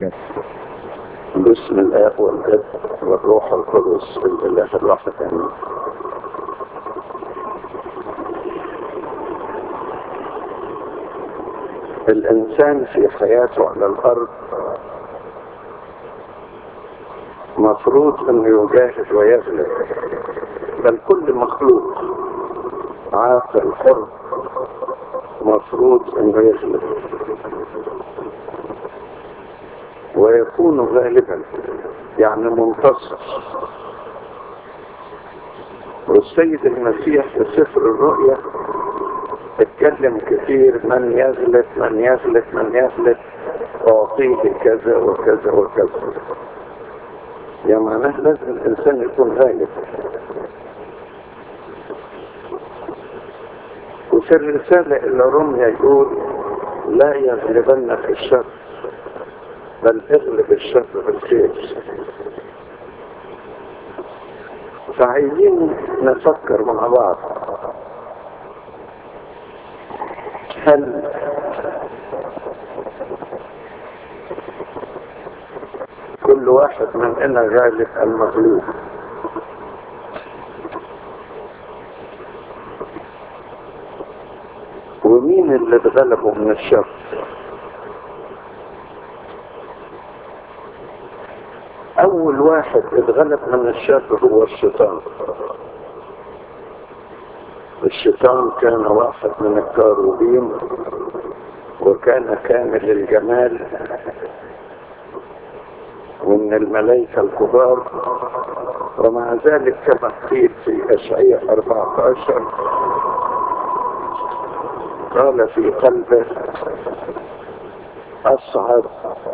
باسم الآب والجد والروح القدس الإله الواحد آمين الإنسان في حياته على الأرض مفروض أنه يجاهد ويغلب بل كل مخلوق عاقل حر مفروض أنه يغلب ويكون غالبا يعني منتصر والسيد المسيح في سفر الرؤيا اتكلم كثير من يغلب من يغلب من يغلب أعطيه كذا وكذا وكذا يعني معناه لازم الإنسان يكون غالب وفي الرسالة إلى روميا يقول لا يغلبنك الشر بل اغلب الشر بالخير فعايزين نفكر مع بعض هل كل واحد مننا غالب المغلوب ومين اللي اتغلبوا من الشر اول واحد اتغلب من الشر هو الشيطان الشيطان كان واحد من الكاروبين وكان كامل الجمال ومن الملائكة الكبار ومع ذلك كما قيل في أشعية 14 قال في قلبه أصعد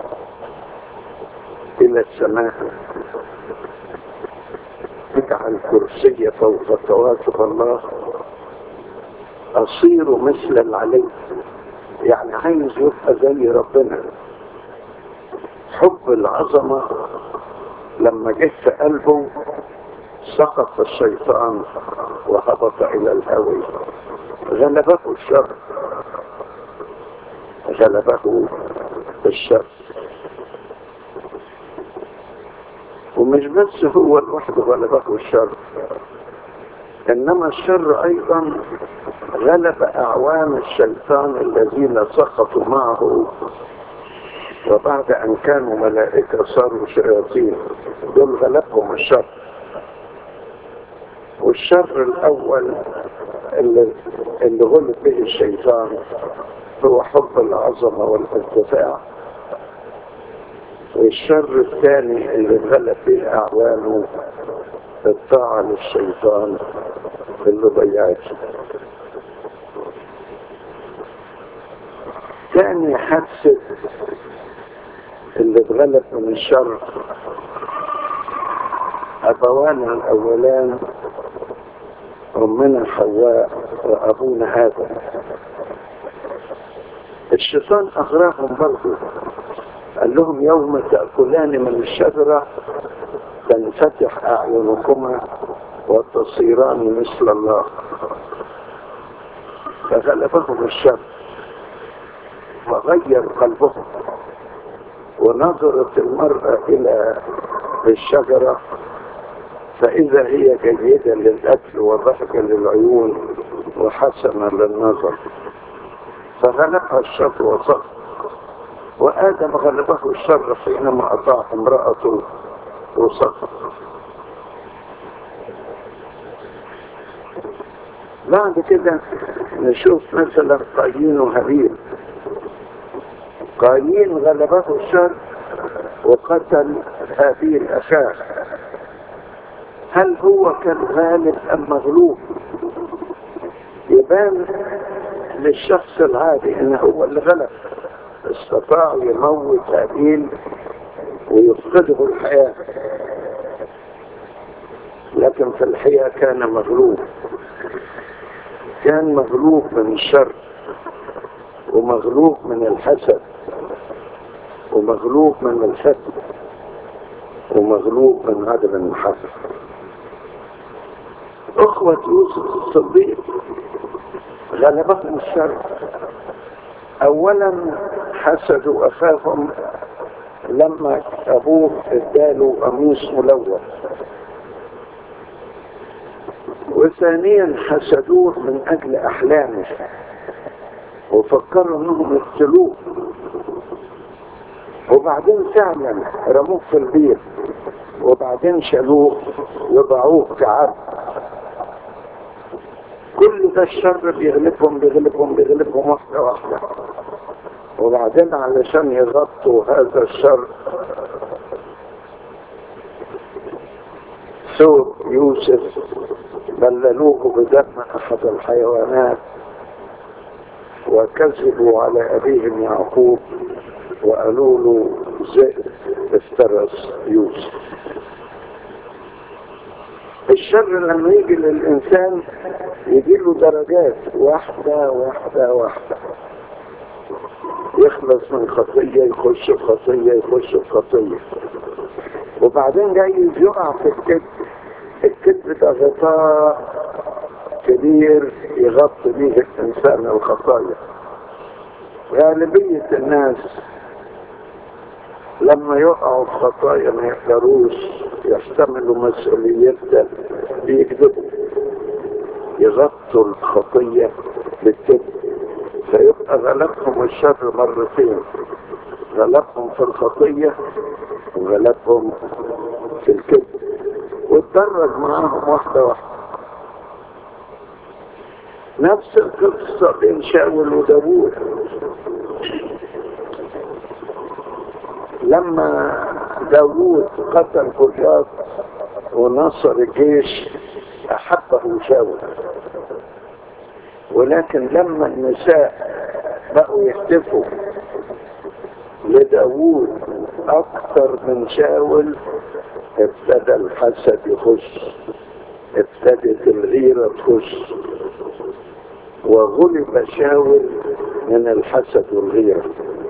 إلى السماء اجعل كرسي فوق كواكب الله أصير مثل العلي يعني عايز يبقى زي ربنا حب العظمة لما جه في قلبه سقط الشيطان وهبط إلى الهوي غلبه الشر غلبه الشر ومش بس هو لوحده غلبه الشر انما الشر ايضا غلب اعوان الشيطان الذين سقطوا معه وبعد ان كانوا ملائكة صاروا شياطين دول غلبهم الشر والشر الاول اللي, اللي غلب به الشيطان هو حب العظمة والارتفاع والشر الثاني اللي غلب به اعوانه الطاعة للشيطان اللي ضيعته ثاني حادثة اللي اتغلب من الشر أبوانا الأولان أمنا حواء وأبونا هذا الشيطان أغراهم برضه قال لهم يوم تأكلان من الشجرة تنفتح أعينكما وتصيران مثل الله فغلبهم الشر وغير قلبهم ونظرت المرأة إلى الشجرة فإذا هي جيدة للأكل وضحكة للعيون وحسنة للنظر فغلبها الشر وصف وآدم غلبه الشر حينما أطاع امرأته وصف بعد كده نشوف مثلا قايين وهابيل قايين غلبه الشر وقتل هابيل أخاه هل هو كان غالب أم مغلوب يبان للشخص العادي ان هو اللي غلب استطاع يموت هابيل ويفقده الحياة لكن في الحقيقة كان مغلوب كان مغلوب من الشر ومغلوب من الحسد ومغلوب من الفتن ومغلوب من عدم المحبة أخوة يوسف الصديق غلبهم الشر أولا حسدوا أخاهم لما ابوه اداله قميص ملون وثانيا حسدوه من اجل احلامه وفكروا انهم يقتلوه وبعدين فعلا رموه في البير وبعدين شالوه وضعوه كعبد كل ده الشر بيغلبهم بيغلبهم بيغلبهم واحدة واحدة وبعدين علشان يغطوا هذا الشر ثوب يوسف بللوه بدم احد الحيوانات وكذبوا على ابيهم يعقوب وقالوا له ذئب افترس يوسف الشر لما يجي للإنسان يجي له درجات واحدة واحدة واحدة يخلص من خطية يخش في خطية يخش في خطية وبعدين جاي يقع في الكذب الكذب ده غطاء كبير يغطي به الإنسان الخطايا غالبية الناس لما يقعوا في خطايا ما يقدروش يحتملوا مسؤوليتها بيكذبوا يغطوا الخطية بالكذب فيبقى غلبهم الشر مرتين غلبهم في الخطية وغلبهم في الكذب واتدرج معاهم واحدة واحدة نفس القصة بين شاول وداوود لما داوود قتل جولياث ونصر الجيش أحبه شاول ولكن لما النساء بقوا يهتفوا لداوود أكثر من شاول ابتدى الحسد يخش ابتدت الغيرة تخش وغلب شاول من الحسد والغيرة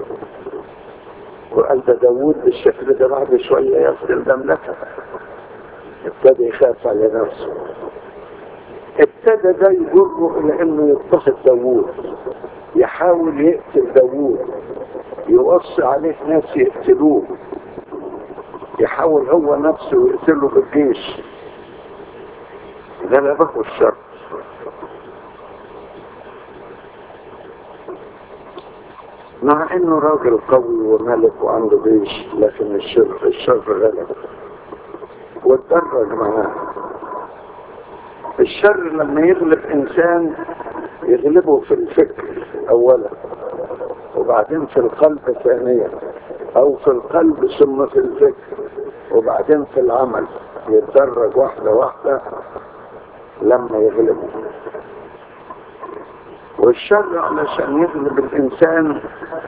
وقال ده داوود بالشكل ده بعد شوية يصل المملكة ابتدى يخاف على نفسه ابتدى ده يجره الى انه يضطهد داوود يحاول يقتل داوود يوصي عليه ناس يقتلوه يحاول هو نفسه يقتله بالجيش غلبه الشر مع انه راجل قوي وملك وعنده جيش لكن الشر الشر غلب واتدرج معاه الشر لما يغلب انسان يغلبه في الفكر اولا وبعدين في القلب ثانيا او في القلب ثم في الفكر وبعدين في العمل يتدرج واحدة واحدة لما يغلبه والشر علشان يغلب الإنسان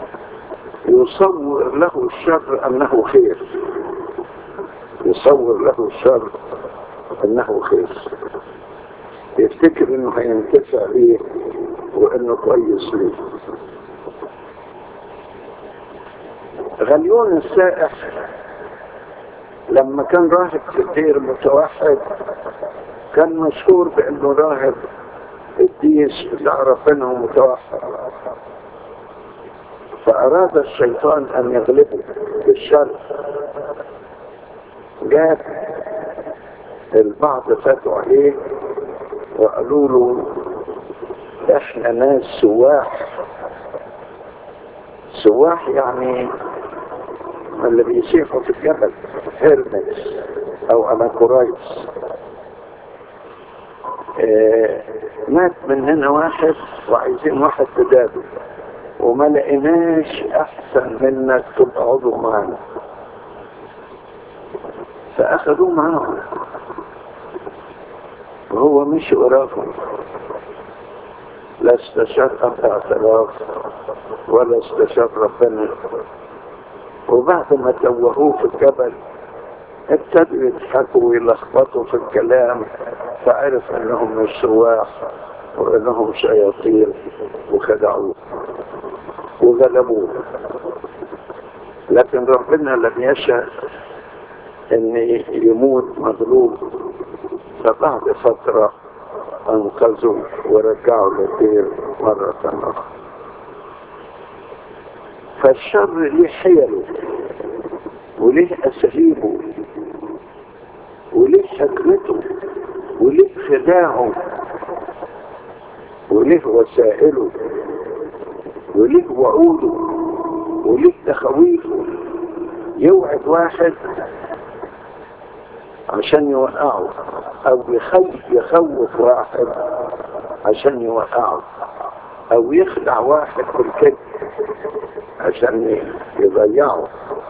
يصور له الشر أنه خير يصور له الشر أنه خير يفتكر أنه هينتفع بيه وأنه كويس ليه غليون السائح لما كان راهب في الدير متوحد كان مشهور بأنه راهب الديس بتاع ربنا متوحد فأراد الشيطان أن يغلبه بالشر جاب البعض فاتوا عليه وقالوا له احنا ناس سواح سواح يعني اللي بيسيحوا في الجبل هيرمس او اناكورايتس اه مات من هنا واحد وعايزين واحد بداله وما لقيناش احسن منك تبقى عضو معانا فاخذوه معاهم وهو مشي وراهم لا استشار اب اعتراف ولا استشار ربنا وبعد ما توهوه في الجبل ابتدوا يضحكوا ويلخبطوا في الكلام فعرف انهم مش سواح وانهم شياطين وخدعوه وغلبوه لكن ربنا لم يشاء ان يموت مغلوب فبعد فترة انقذوا ورجعوا للدير مرة اخرى فالشر ليه حيله وليه أساليبه وليه حكمته وليه خداعه وليه وسائله وليه وعوده وليه تخويفه يوعد واحد عشان يوقعه او يخوف يخوف واحد عشان يوقعه او يخدع واحد في الكذب عشان يضيعه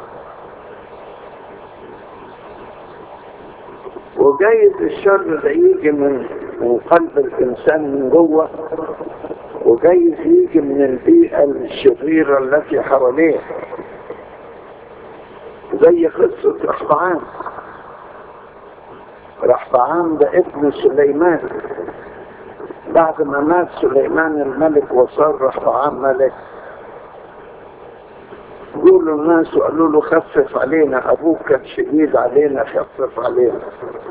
وجايز الشر ده يجي من من قلب الانسان من جوه وجايز يجي من البيئة الشريرة التي حواليه زي قصة رحبعان رحبعان ده ابن سليمان بعد ما مات سليمان الملك وصار رحبعان ملك قولوا الناس وقالوا له خفف علينا ابوك كان شديد علينا خفف علينا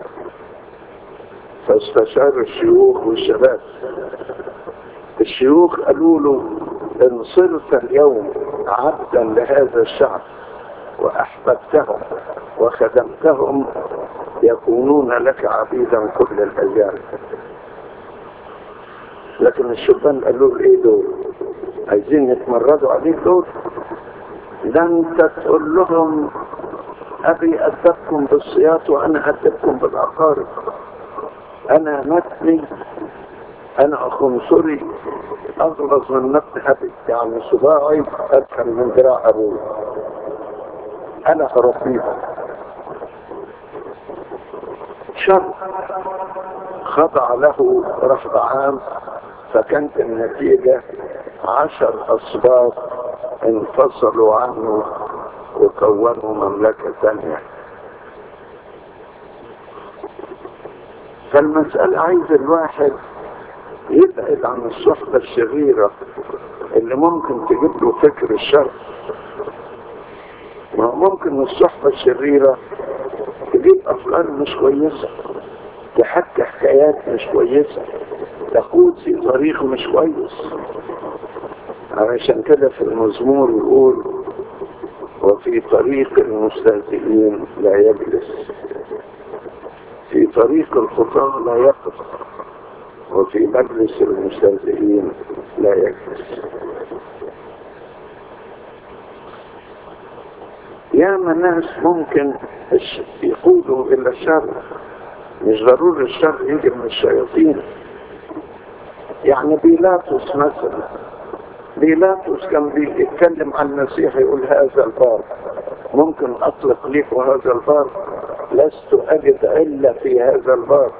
فاستشار الشيوخ والشباب الشيوخ قالوا له ان صرت اليوم عبدا لهذا الشعب واحببتهم وخدمتهم يكونون لك عبيدا كل الايام لكن الشبان قالوا له ايه دول عايزين يتمردوا عليك دول ده انت تقول لهم ابي ادبكم بالصياط وانا ادبكم بالعقارب انا متني انا خنصري اغلظ من متن ابي يعني صباعي ادخل من ذراع ابوي انا اربيهم شر خضع له رفض عام فكانت النتيجة عشر أصباط انفصلوا عنه وكونوا مملكة ثانية فالمسألة عايز الواحد يبعد عن الصحبة الشريرة اللي ممكن تجيب له فكر الشر ما ممكن الصحبة الشريرة تجيب أفكار مش كويسة تحكي حكايات مش كويسة تقود في طريق مش كويس علشان كده في المزمور يقول وفي طريق المستهزئين لا يجلس في طريق الخطاة لا يقف وفي مجلس المستهزئين لا يجلس ياما ناس ممكن يقودوا الى الشر مش ضروري الشر يجي من الشياطين يعني بيلاطس مثلا بيلاطس كان بيتكلم عن المسيح يقول هذا البار ممكن اطلق لك هذا البار لست اجد الا في هذا البار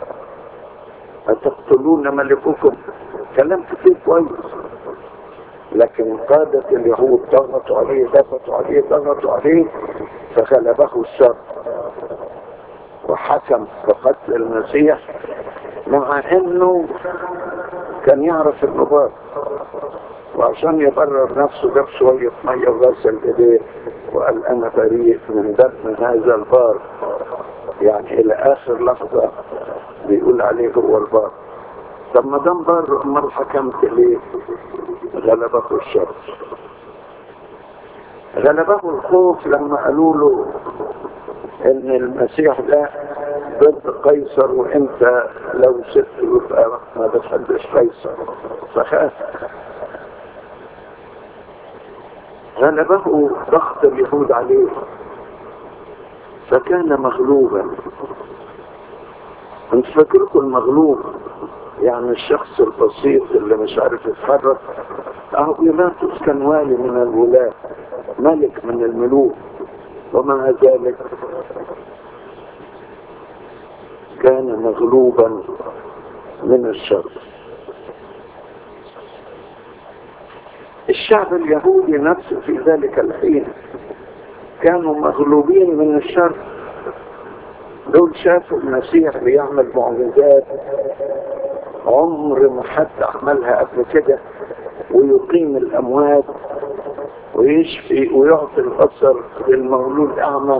أتقتلون ملككم كلام كتير كويس لكن قادة اليهود ضغطوا عليه ضغطوا عليه ضغطوا عليه فغلبه الشر وحكم بقتل المسيح مع انه كان يعرف النبار وعشان يبرر نفسه جاب شوية مية وغسل ايديه وقال انا بريء من دم هذا البار يعني الى اخر لحظة بيقول عليه هو البار طب ما دام بار امال حكمت ليه غلبه الشر غلبه الخوف لما قالوا له ان المسيح ده ضد قيصر وانت لو سبت يبقى ما بتحبش قيصر فخاف غلبه ضغط اليهود عليه فكان مغلوبا انت فاكركم المغلوب يعني الشخص البسيط اللي مش عارف يتحرك اهو بيلاطس كان والي من الولاة ملك من الملوك ومع ذلك كان مغلوبا من الشر الشعب اليهودي نفسه في ذلك الحين كانوا مغلوبين من الشر دول شافوا المسيح بيعمل معجزات عمر ما حد عملها قبل كده ويقيم الاموات ويشفي ويعطي البصر للمولود اعمى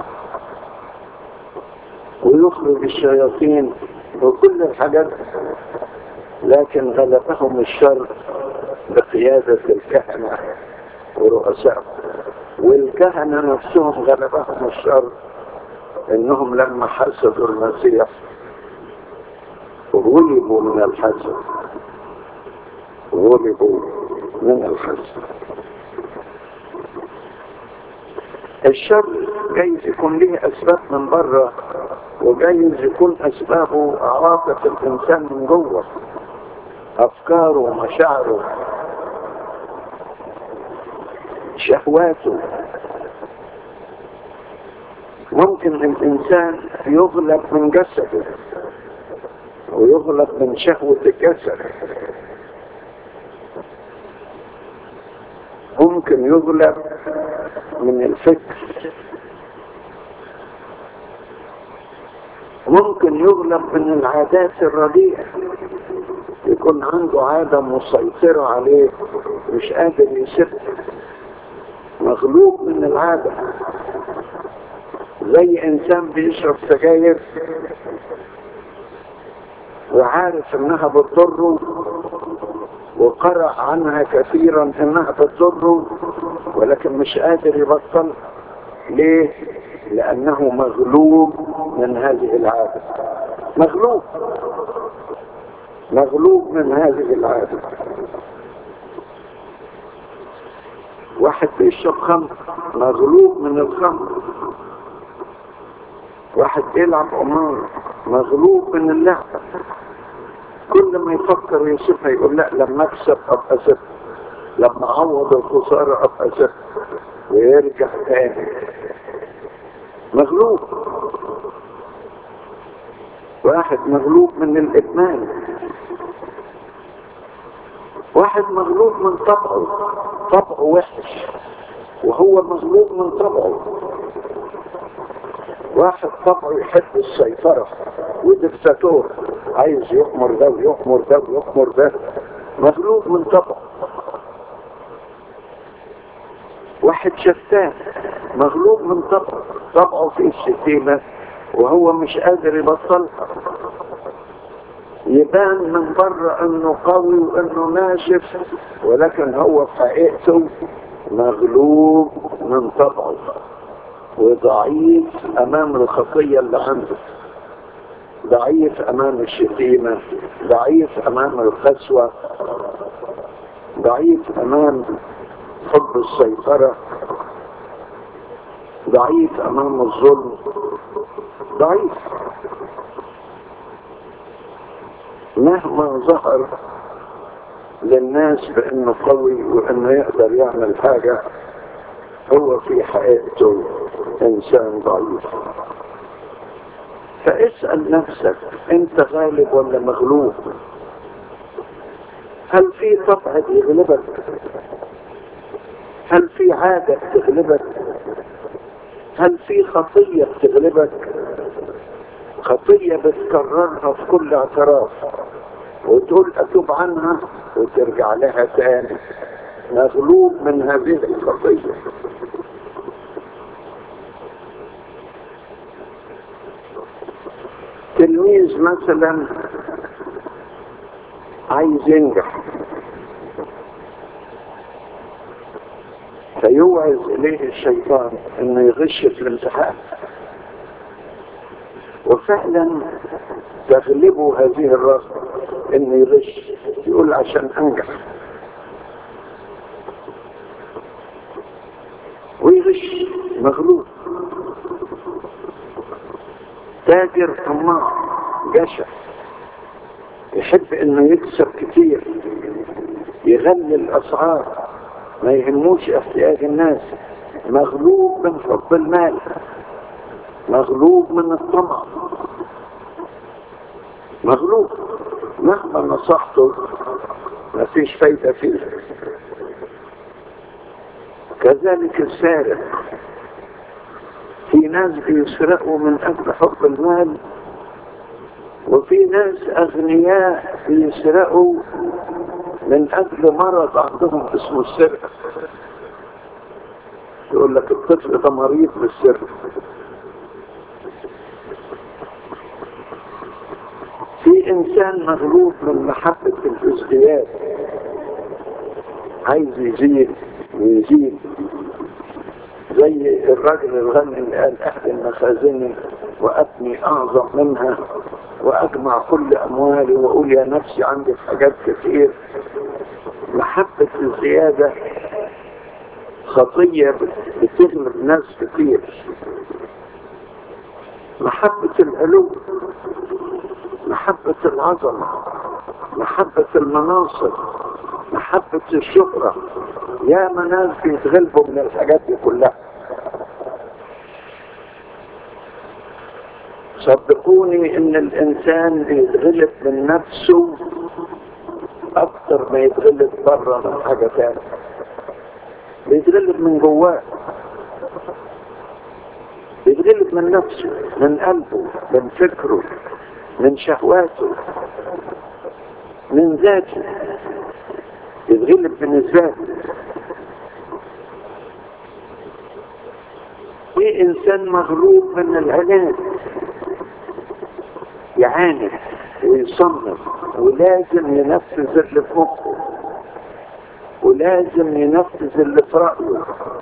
ويخرج الشياطين وكل الحاجات لكن غلبهم الشر بقيادة الكهنة ورؤسائهم والكهنة نفسهم غلبهم الشر انهم لما حسدوا المسيح غلبوا من الحسد غلبوا من الحسد الشر جايز يكون له اسباب من بره وجايز يكون اسبابه عواطف الانسان من جوه افكاره ومشاعره شهواته ممكن الانسان يغلب من جسده ويغلب من شهوة الجسد ممكن يغلب من الفكر ممكن يغلب من العادات الرديئة يكون عنده عادة مسيطرة عليه مش قادر يسيبها مغلوب من العادة زي انسان بيشرب سجاير وعارف انها بتضره وقرأ عنها كثيرا انها بتضره ولكن مش قادر يبطل ليه لانه مغلوب من هذه العادة مغلوب مغلوب من هذه العادة واحد بيشرب خمر مغلوب من الخمر واحد بيلعب قمار مغلوب من اللعبة كل ما يفكر يسيبها يقول لا لما اكسب ابقى سبت لما اعوض الخسارة ابقى سبت ويرجع تاني مغلوب واحد مغلوب من الادمان واحد مغلوب من طبعه طبعه وحش وهو مغلوب من طبعه واحد طبعه يحب السيطرة ودكتاتور عايز يؤمر ده ويؤمر ده ويؤمر ده مغلوب من طبعه واحد شتان مغلوب من طبعه طبعه فيه الشتيمة وهو مش قادر يبطلها يبان من بره انه قوي وانه ناشف ولكن هو في حقيقته مغلوب من طبعه وضعيف امام الخطية اللي عنده ضعيف امام الشتيمة ضعيف امام القسوة ضعيف امام حب السيطرة ضعيف امام الظلم ضعيف مهما ظهر للناس بانه قوي وانه يقدر يعمل حاجة هو في حقيقته انسان ضعيف فاسأل نفسك انت غالب ولا مغلوب هل في طبع يغلبك هل في عادة تغلبك هل في خطية بتغلبك خطية بتكررها في كل اعتراف وتقول اتوب عنها وترجع لها تاني مغلوب من هذه الخطية تلميذ مثلا عايز ينجح فيوعز اليه الشيطان انه يغش في الامتحان وفعلا تغلبه هذه الرغبة انه يغش يقول عشان انجح ويغش مغلوب تاجر طماع جشع يحب انه يكسب كتير يغلي الاسعار ما يهموش احتياج الناس مغلوب من حب المال مغلوب من الطمع مغلوب مهما نصحته ما فيش فايدة فيه كذلك السارق في ناس بيسرقوا من أجل حب المال وفي ناس أغنياء بيسرقوا من أجل مرض عندهم اسمه السرقة يقول لك الطفل ده مريض بالسرقة في إنسان مغلوب من محبة الازدياد عايز يزيد ويزيد زي الراجل الغني اللي قال احد المخازن وابني اعظم منها واجمع كل اموالي واقول يا نفسي عندي في حاجات كتير محبة الزيادة خطية بتغلب ناس كتير محبة العلو محبة العظمة محبة المناصب محبة الشهرة يا ناس بيتغلبوا من الحاجات دي كلها صدقوني ان الانسان بيتغلب من نفسه اكتر ما يتغلب بره من حاجة تانية بيتغلب من جواه بيتغلب من نفسه من قلبه من فكره من شهواته من ذاته يتغلب من الذات في انسان مغلوب من العناد يعاند ويصمم ولازم ينفذ اللي في مخه ولازم ينفذ اللي في رأيه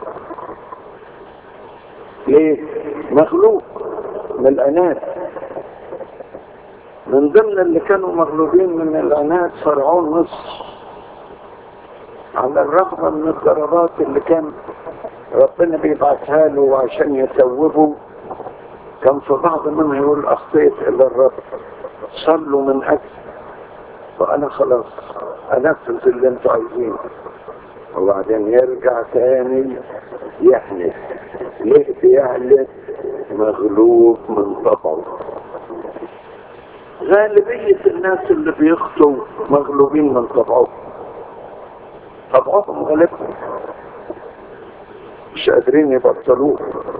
ليه؟ مغلوب من العناد من ضمن اللي كانوا مغلوبين من العناد فرعون مصر على الرغم من الضربات اللي كان ربنا بيبعتها له عشان يتوبه كان في بعض منها يقول اخطيت الى الرب صلوا من اجل فانا خلاص انفذ اللي انتوا عايزينه وبعدين يرجع تاني يحلف ليه بيحلف مغلوب من طبعه غالبية الناس اللي بيخطوا مغلوبين من طبعهم طبعهم غالبهم مش قادرين يبطلوه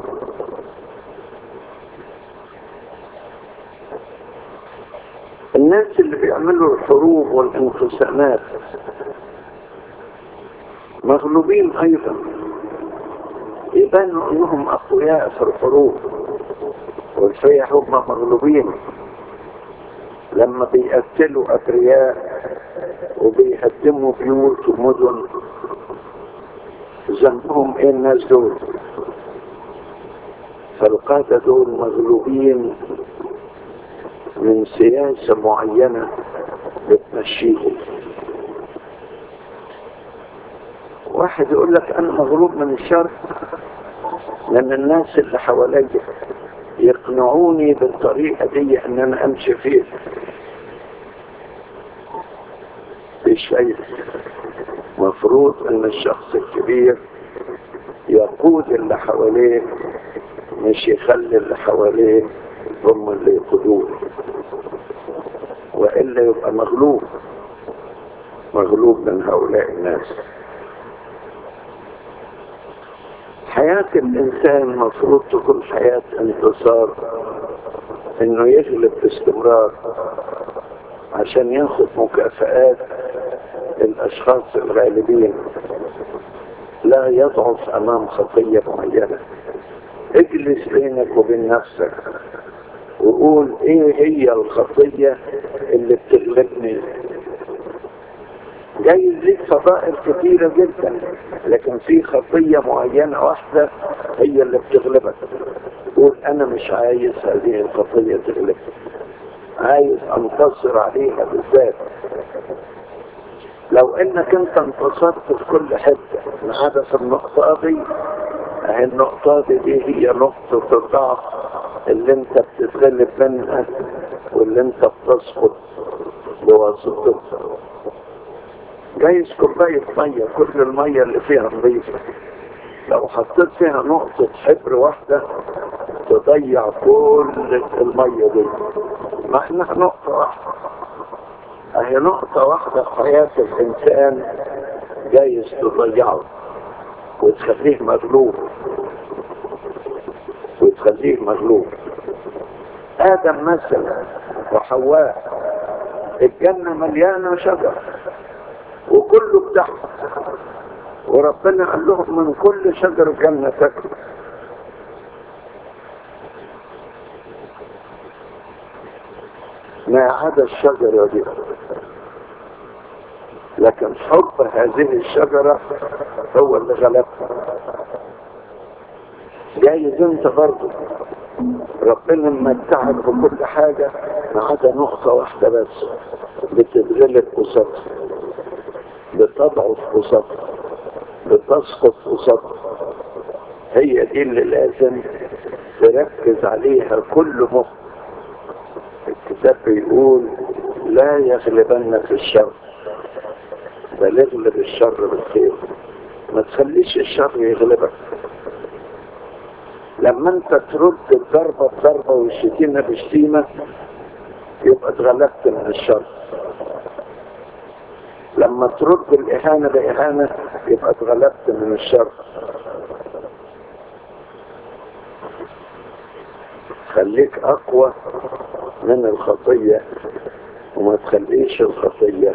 الناس اللي بيعملوا الحروب والانقسامات مغلوبين ايضا يبانوا انهم اقوياء في الحروب والفيح هم مغلوبين لما بيقتلوا ابرياء وبيهدموا بيوت ومدن ذنبهم ايه الناس دول فالقادة دول مغلوبين من سياسة معينة بتمشيهم واحد يقول لك انا مغلوب من الشر لان الناس اللي حواليا يقنعوني بالطريقة دي ان انا امشي فيها مفيش فايدة مفروض ان الشخص الكبير يقود اللي حواليه مش يخلي اللي حواليه هم اللي يقودوه والا يبقى مغلوب مغلوب من هؤلاء الناس حياة الإنسان مفروض تكون حياة انتصار إنه يغلب باستمرار عشان ياخد مكافآت الأشخاص الغالبين لا يضعف أمام خطية معينة اجلس بينك وبين نفسك وقول ايه هي الخطية اللي بتغلبني جايز ليك فضائل كثيرة جدا لكن في خطية معينة واحدة هي اللي بتغلبك قول انا مش عايز هذه الخطية تغلبني عايز انتصر عليها بالذات لو انك انت انتصرت في كل حتة ما عدا في النقطة دي اهي النقطة دي, دي هي نقطة الضعف اللي انت بتتغلب منها واللي انت بتسقط بواسطتها جايز كوباية مية كل المية اللي فيها نظيفة لو حطيت فيها نقطة حبر واحدة تضيع كل المية دي مع انها نقطة واحدة اهي نقطة واحدة في حياة الانسان جايز تضيعه وتخليه مغلوب وتخليه مغلوب ادم مثلا وحواء الجنة مليانة شجر وكله بتاعه وربنا قال لهم من كل شجر الجنة تاكلوا ما عدا الشجرة دي لكن حب هذه الشجرة هو اللي غلبها جايز انت برضه ربنا ممتعك بكل حاجة ما عدا نقطة واحدة بس بتتغلب قصادها بتضعف قصادها بتسقط قصادها هي دي اللي لازم تركز عليها كل مخ الكتاب بيقول لا يغلبنك الشر بل اغلب الشر بالخير ما تخليش الشر يغلبك لما انت ترد الضربة بضربة والشتيمة بشتيمة يبقى اتغلبت من الشر لما ترد الإهانة بإهانة يبقى اتغلبت من الشر خليك أقوى من الخطية وما تخليش الخطية